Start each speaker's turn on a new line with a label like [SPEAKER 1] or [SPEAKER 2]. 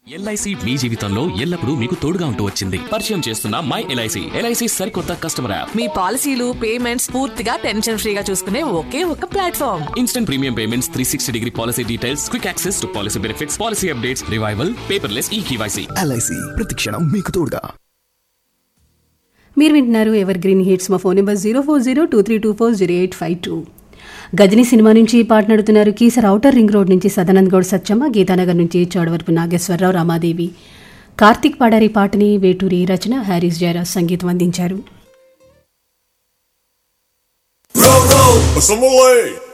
[SPEAKER 1] LIC మీ జీవితంలో ఎల్లప్పుడూ మీకు తోడుగా ఉంటూ వచ్చింది పరిచయం చేస్తున్న మై ఎల్ఐసి ఎల్ఐసి సరికొత్త కస్టమర్ యాప్
[SPEAKER 2] మీ పాలసీలు పేమెంట్స్ పూర్తిగా టెన్షన్ ఫ్రీగా చూసుకునే ఒకే ఒక platform
[SPEAKER 1] instant premium payments three sixty degree policy details quick access to policy benefits policy updates revival paperless e KYC
[SPEAKER 3] LIC ప్రతిక్షణం మీకు తోడుగా
[SPEAKER 4] మీరు వింటున్నారు ఎవర్ గ్రీన్ హిట్స్ మా phone number zero four zero two three two four zero eight five two Ghajini cinema నుంచి ఈ పాట నడుతున్నారు కీసర్ ఔటర్ రింగ్ రోడ్ నుంచి సదానంద్ గౌడ్ సత్యమ్మ గీతానగర్ నుంచి చోడవరపు నాగేశ్వరరావు రామాదేవి కార్తిక్ పాడారి పాటని వేటూరి రచన హ్యారీస్ జయరాజ్ సంగీతం అందించారు
[SPEAKER 5] Row, row, Assembly!